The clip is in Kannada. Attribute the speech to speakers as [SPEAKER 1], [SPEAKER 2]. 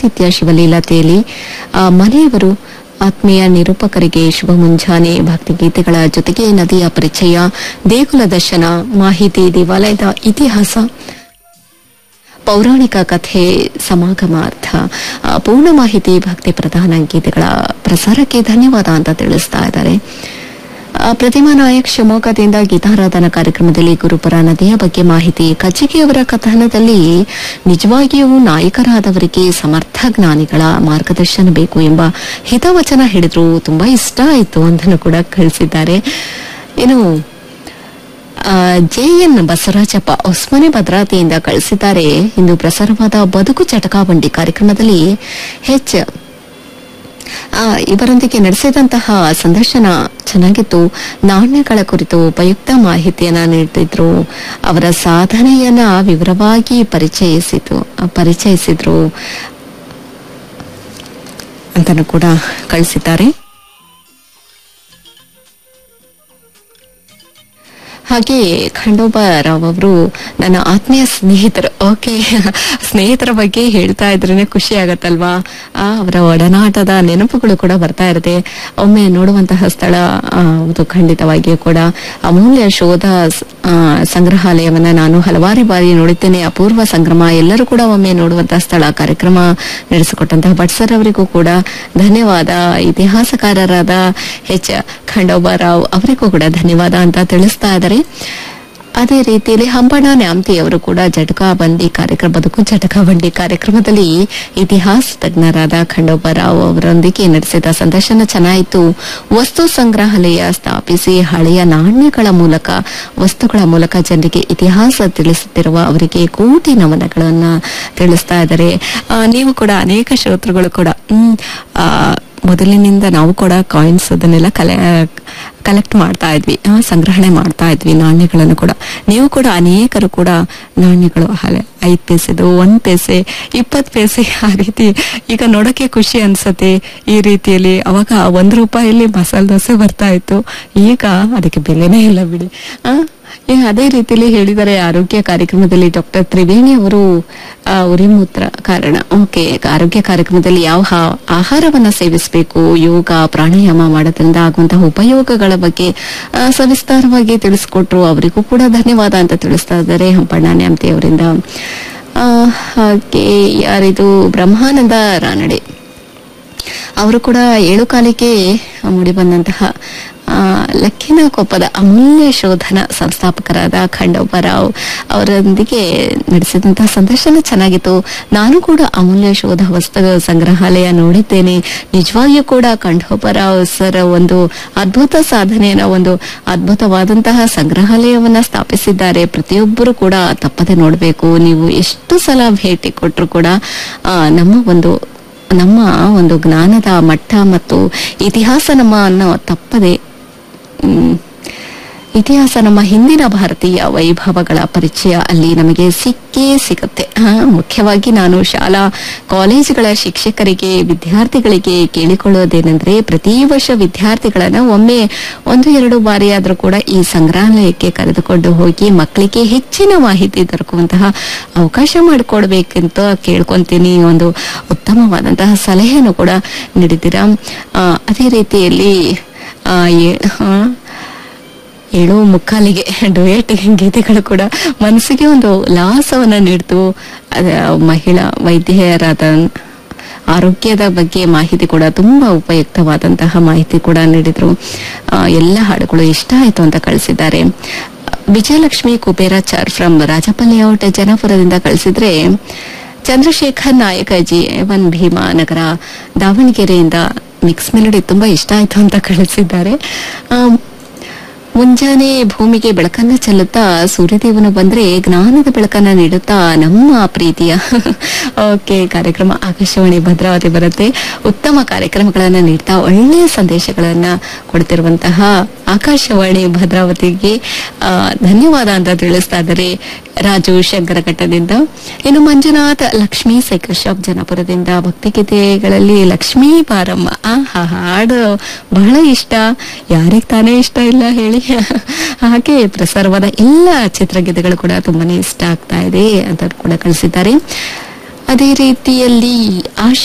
[SPEAKER 1] ಆದಿತ್ಯ ಶಿವಲೀಲತೆಯಲ್ಲಿ ಆ, ಮನೆಯವರು ಆತ್ಮೀಯ ನಿರೂಪಕರಿಗೆ ಶುಭ ಮುಂಜಾನೆ ಭಕ್ತಿಗೀತೆಗಳ ಜೊತೆಗೆ ನದಿಯ ಪರಿಚಯ ದೇಗುಲ ದರ್ಶನ ಮಾಹಿತಿ ದೇವಾಲಯದ ಇತಿಹಾಸ ಪೌರಾಣಿಕ ಕಥೆ ಸಮಾಗಮಾರ್ಥ ಆ, ಪೂರ್ಣ ಮಾಹಿತಿ ಭಕ್ತಿ ಪ್ರಧಾನ ಗೀತೆಗಳ ಪ್ರಸಾರಕ್ಕೆ ಧನ್ಯವಾದ ಅಂತ ತಿಳಿಸ್ತಾ ಇದ್ದಾರೆ ಆ, ಪ್ರತಿಮಾ ನಾಯಕ್ ಶಿವಮೊಗ್ಗದಿಂದ ಗೀತಾರಾಧನಾ ಕಾರ್ಯಕ್ರಮದಲ್ಲಿ ಗುರುಪುರ ನದಿಯ ಬಗ್ಗೆ ಮಾಹಿತಿ ಕಜ್ಜಿಗೆಯವರ ಕಥನದಲ್ಲಿ ನಿಜವಾಗಿಯೂ ನಾಯಕರಾದವರಿಗೆ ಸಮರ್ಥ ಜ್ಞಾನಿಗಳ ಮಾರ್ಗದರ್ಶನ ಬೇಕು ಎಂಬ ಹಿತವಚನ ಹೇಳಿದ್ರು ತುಂಬಾ ಇಷ್ಟ ಆಯಿತು ಅಂತಲೂ ಕೂಡ ಕಳಿಸಿದ್ದಾರೆ ಇನ್ನು ಜೆಎನ್ ಬಸವರಾಜಪ್ಪ ಹೊಸ್ಮನೆ ಭದ್ರಾತಿಯಿಂದ ಕಳಿಸಿದ್ದಾರೆ ಇಂದು ಪ್ರಸಾರವಾದ ಬದುಕು ಚಟಕಾಬಂಡಿ ಕಾರ್ಯಕ್ರಮದಲ್ಲಿ ಹೆಚ್ ಆ, ಇವರೊಂದಿಗೆ ನಡೆಸಿದಂತಹ ಸಂದರ್ಶನ ಚೆನ್ನಾಗಿತ್ತು ನಾಣ್ಯಗಳ ಕುರಿತು ಉಪಯುಕ್ತ ಮಾಹಿತಿಯನ್ನ ನೀಡುತ್ತಿದ್ರು ಅವರ ಸಾಧನೆಯನ್ನ ವಿವರವಾಗಿ ಪರಿಚಯಿಸಿತು ಪರಿಚಯಿಸಿದ್ರು ಅಂತನೂ ಕೂಡ ಕಳಿಸಿದ್ದಾರೆ ಹಾಗೆ ಖಂಡೋಬ ರಾವ್ ಅವರು ನನ್ನ ಆತ್ಮೀಯ ಸ್ನೇಹಿತರು ಓಕೆ ಸ್ನೇಹಿತರ ಬಗ್ಗೆ ಹೇಳ್ತಾ ಇದ್ರೇನೆ ಖುಷಿ ಆಗತ್ತಲ್ವಾ ಆ, ಅವರ ಒಡನಾಟದ ನೆನಪುಗಳು ಕೂಡ ಬರ್ತಾ ಇರುತ್ತೆ ಒಮ್ಮೆ ನೋಡುವಂತಹ ಸ್ಥಳ ಆ, ಅದು ಖಂಡಿತವಾಗಿಯೂ ಕೂಡ ಅಮೂಲ್ಯ ಶೋಧ ಸ್- ಆ, ಸಂಗ್ರಹಾಲಯವನ್ನ ನಾನು ಹಲವಾರು ಬಾರಿ ನೋಡಿದ್ದೇನೆ ಅಪೂರ್ವ ಸಂಗ್ರಮ ಎಲ್ಲರೂ ಕೂಡ ಒಮ್ಮೆ ನೋಡುವಂತಹ ಸ್ಥಳ ಕಾರ್ಯಕ್ರಮ ನಡೆಸಿಕೊಟ್ಟಂತಹ ಭಟ್ ಸರ್ ಅವರಿಗೂ ಕೂಡ ಧನ್ಯವಾದ ಇತಿಹಾಸಕಾರರಾದ ಎಚ್ ಖಂಡೋಬ ರಾವ್ ಅವರಿಗೂ ಕೂಡ ಧನ್ಯವಾದ ಅಂತ ತಿಳಿಸ್ತಾ ಇದ್ದಾರೆ ಅದೇ ರೀತಿಯಲ್ಲಿ ಹಂಪಣ್ಣ ನ್ಯಾಮ್ತಿ ಅವರು ಕೂಡ ಜಟಕಾ ಬಂಡಿ ಕಾರ್ಯಕ್ರಮ ಬದುಕು ಜಟಕಾ ಬಂಡಿ ಕಾರ್ಯಕ್ರಮದಲ್ಲಿ ಇತಿಹಾಸ ತಜ್ಞರಾದ ಖಂಡೋಬ ರಾವ್ ಅವರೊಂದಿಗೆ ನಡೆಸಿದ ಸಂದರ್ಶನ ಚೆನ್ನಾಯಿತು ವಸ್ತು ಸಂಗ್ರಹಾಲಯ ಸ್ಥಾಪಿಸಿ ಹಳೆಯ ನಾಣ್ಯಗಳ ಮೂಲಕ ವಸ್ತುಗಳ ಮೂಲಕ ಜನರಿಗೆ ಇತಿಹಾಸ ತಿಳಿಸುತ್ತಿರುವ ಅವರಿಗೆ ಕೋಟಿ ನಮನಗಳನ್ನ ತಿಳಿಸ್ತಾ ಇದ್ದಾರೆ ಆ, ನೀವು ಕೂಡ ಅನೇಕ ಶ್ರೋತೃಗಳು ಕೂಡ ಹ್ಮ್, ಆ, ಮೊದಲಿನಿಂದ ನಾವು ಕೂಡ ಕಾಯಿನ್ಸ್ ಅದನ್ನೆಲ್ಲ ಕಲೆ ಕಲೆಕ್ಟ್ ಮಾಡ್ತಾ ಇದ್ವಿ ಆ, ಸಂಗ್ರಹಣೆ ಮಾಡ್ತಾ ಇದ್ವಿ ನಾಣ್ಯಗಳನ್ನು ಕೂಡ ನೀವು ಕೂಡ ಅನೇಕರು ಕೂಡ ನಾಣ್ಯಗಳು ಹಳೆ ಐದ್ ಪೈಸೆದು ಒಂದ್ ಪೈಸೆ ಇಪ್ಪತ್ ಪೈಸೆ ಆ ರೀತಿ ಈಗ ನೋಡಕ್ಕೆ ಖುಷಿ ಅನ್ಸತ್ತೆ ಈ ರೀತಿಯಲ್ಲಿ ಅವಾಗ ಒಂದ್ ರೂಪಾಯಲ್ಲಿ ಮಸಾಲೆ ದೋಸೆ ಬರ್ತಾ ಇತ್ತು ಈಗ ಅದಕ್ಕೆ ಬೆಲೆನೇ ಇಲ್ಲ ಬಿಡಿ ಆ ಈಗ ಅದೇ ರೀತಿಯಲ್ಲಿ ಹೇಳಿದ್ದಾರೆ ಆರೋಗ್ಯ ಕಾರ್ಯಕ್ರಮದಲ್ಲಿ ಡಾಕ್ಟರ್ ತ್ರಿವೇಣಿ ಅವರು ಆ, ಉರಿಮೂತ್ರ ಕಾರಣ ಓಕೆ ಆರೋಗ್ಯ ಕಾರ್ಯಕ್ರಮದಲ್ಲಿ ಯಾವ ಹಾ- ಆಹಾರವನ್ನ ಸೇವಿಸಬೇಕು ಯೋಗ ಪ್ರಾಣಾಯಾಮ ಮಾಡೋದ್ರಿಂದ ಆಗುವಂತಹ ಉಪಯೋಗಗಳ ಬಗ್ಗೆ ಆ, ಸವಿಸ್ತಾರವಾಗಿ ತಿಳಿಸ್ಕೊಟ್ರು ಅವರಿಗೂ ಕೂಡ ಧನ್ಯವಾದ ಅಂತ ತಿಳಿಸ್ತಾ ಇದ್ದಾರೆ ಹಂಪಣ್ಣ ನ್ಯಾಮತಿ ಅವರಿಂದ ಆ, ಹಾಗೆ ಯಾರಿದು ಬ್ರಹ್ಮಾನಂದ ರಾನಡೆ ಅವರು ಕೂಡ ಏಳು ಕಾಲಿಗೆ ಮೂಡಿ ಬಂದಂತಹ ಆ, ಲಕ್ಕಿನ ಕೊಪ್ಪದ ಅಮೂಲ್ಯ ಶೋಧನ ಸಂಸ್ಥಾಪಕರಾದ ಖಂಡೋಬರಾವ್ ಅವರೊಂದಿಗೆ ನಡೆಸಿದಂತಹ ಸಂದರ್ಶನ ಚೆನ್ನಾಗಿತ್ತು ನಾನು ಕೂಡ ಅಮೂಲ್ಯ ಶೋಧ ವಸ್ತು ಸಂಗ್ರಹಾಲಯ ನೋಡಿದ್ದೇನೆ ನಿಜವಾಗಿಯೂ ಕೂಡ ಖಂಡೋಬರಾವ್ ಸರ್ ಒಂದು ಅದ್ಭುತ ಸಾಧನೆಯನ್ನ ಒಂದು ಅದ್ಭುತವಾದಂತಹ ಸಂಗ್ರಹಾಲಯವನ್ನ ಸ್ಥಾಪಿಸಿದ್ದಾರೆ ಪ್ರತಿಯೊಬ್ಬರು ಕೂಡ ತಪ್ಪದೆ ನೋಡಬೇಕು ನೀವು ಎಷ್ಟು ಸಲ ಭೇಟಿ ಕೊಟ್ಟರು ಕೂಡ ಆ, ನಮ್ಮ ಒಂದು ನಮ್ಮ ಒಂದು ಜ್ಞಾನದ ಮಟ್ಟ ಮತ್ತು ಇತಿಹಾಸ ನಮ್ಮನ್ನು ತಪ್ಪದೆ ಮ್, ಇತಿಹಾಸ ನಮ್ಮ ಹಿಂದಿನ ಭಾರತೀಯ ವೈಭವಗಳ ಪರಿಚಯ ಅಲ್ಲಿ ನಮಗೆ ಸಿಕ್ಕೇ ಸಿಗುತ್ತೆ ಹಾ, ಮುಖ್ಯವಾಗಿ ನಾನು ಶಾಲಾ ಕಾಲೇಜುಗಳ ಶಿಕ್ಷಕರಿಗೆ ವಿದ್ಯಾರ್ಥಿಗಳಿಗೆ ಕೇಳಿಕೊಳ್ಳೋದೇನೆಂದ್ರೆ ಪ್ರತಿ ವರ್ಷ ವಿದ್ಯಾರ್ಥಿಗಳನ್ನ ಒಮ್ಮೆ ಒಂದು ಎರಡು ಬಾರಿ ಆದ್ರೂ ಕೂಡ ಈ ಸಂಗ್ರಹಾಲಯಕ್ಕೆ ಕರೆದುಕೊಂಡು ಹೋಗಿ ಮಕ್ಕಳಿಗೆ ಹೆಚ್ಚಿನ ಮಾಹಿತಿ ದೊರಕುವಂತಹ ಅವಕಾಶ ಮಾಡಿಕೊಡ್ಬೇಕಂತ ಕೇಳ್ಕೊಂತೀನಿ ಒಂದು ಉತ್ತಮವಾದಂತಹ ಸಲಹೆಯನ್ನು ಕೂಡ ನೀಡಿದ್ದೀರಾ ಆ, ಅದೇ ರೀತಿಯಲ್ಲಿ ಆ, ಏ- ಆ, ಏಳು ಮುಕ್ಕಾಲಿಗೆ ಡುಯೆಟ್ ಗೀತೆಗಳು ಕೂಡ ಮನಸ್ಸಿಗೆ ಒಂದು ಲಾಸವನ್ನ ನೀಡ್ತು ಅದ ಮಹಿಳಾ ವೈದ್ಯರಾದ ಆರೋಗ್ಯದ ಬಗ್ಗೆ ಮಾಹಿತಿ ಕೂಡ ತುಂಬಾ ಉಪಯುಕ್ತವಾದಂತಹ ಮಾಹಿತಿ ಕೂಡ ನೀಡಿದ್ರು ಆ, ಎಲ್ಲ ಹಾಡುಗಳು ಇಷ್ಟ ಆಯ್ತು ಅಂತ ಕಳಿಸಿದ್ದಾರೆ ವಿಜಯಲಕ್ಷ್ಮಿ ಕುಬೇರಾಚಾರ್ ಫ್ರಮ್ ರಾಜಪಲ್ಲಿ ಔಟ್ ಜನಪುರದಿಂದ ಕಳಿಸಿದ್ರೆ ಚಂದ್ರಶೇಖರ್ ನಾಯಕ ಜಿ ಎನ್ ಭೀಮಾ ನಗರ ದಾವಣಗೆರೆಯಿಂದ ಮಿಕ್ಸ್ ಮೆಲಡಿ ತುಂಬಾ ಇಷ್ಟ ಆಯ್ತು ಅಂತ ಕಳಿಸಿದ್ದಾರೆ ಆಮ್, ಮುಂಜಾನೆ ಭೂಮಿಗೆ ಬೆಳಕನ್ನ ಚೆಲ್ಲುತ್ತಾ ಸೂರ್ಯದೇವನು ಬಂದ್ರೆ ಜ್ಞಾನದ ಬೆಳಕನ್ನ ನೀಡುತ್ತಾ ನಮ್ಮ ಪ್ರೀತಿಯ ಓಕೆ ಕಾರ್ಯಕ್ರಮ ಆಕಾಶವಾಣಿ ಭದ್ರಾವತಿ ಬರುತ್ತೆ ಉತ್ತಮ ಕಾರ್ಯಕ್ರಮಗಳನ್ನ ನೀಡ್ತಾ ಒಳ್ಳೆಯ ಸಂದೇಶಗಳನ್ನ ಕೊಡ್ತಿರುವಂತಹ ಆಕಾಶವಾಣಿ ಭದ್ರಾವತಿಗೆ ಆ, ಧನ್ಯವಾದ ಅಂತ ತಿಳಿಸ್ತಾ ಇದ್ದಾರೆ ರಾಜು ಶಂಕರಘಟ್ಟದಿಂದ ಇನ್ನು ಮಂಜುನಾಥ್ ಲಕ್ಷ್ಮೀ ಸೈಕಲ್ ಶಾಪ್ ಜನಪುರದಿಂದ ಭಕ್ತಿಗೀತೆಗಳಲ್ಲಿ ಲಕ್ಷ್ಮೀ ಬಾರಮ್ಮ ಆ ಹಾ ಹಾಡು ಬಹಳ ಇಷ್ಟ ಯಾರಿಗ್ ತಾನೇ ಇಷ್ಟ ಇಲ್ಲ ಹೇಳಿ ಹಾಗೆ ಪ್ರಸಾರವಾದ ಎಲ್ಲ ಚಿತ್ರಗೀತೆಗಳು ಕೂಡ ತುಂಬಾನೇ ಇಷ್ಟ ಆಗ್ತಾ ಇದೆ ಅಂತ ಕೂಡ ಕಳಿಸಿದ್ದಾರೆ ಅದೇ ರೀತಿಯಲ್ಲಿ ಆಶಾ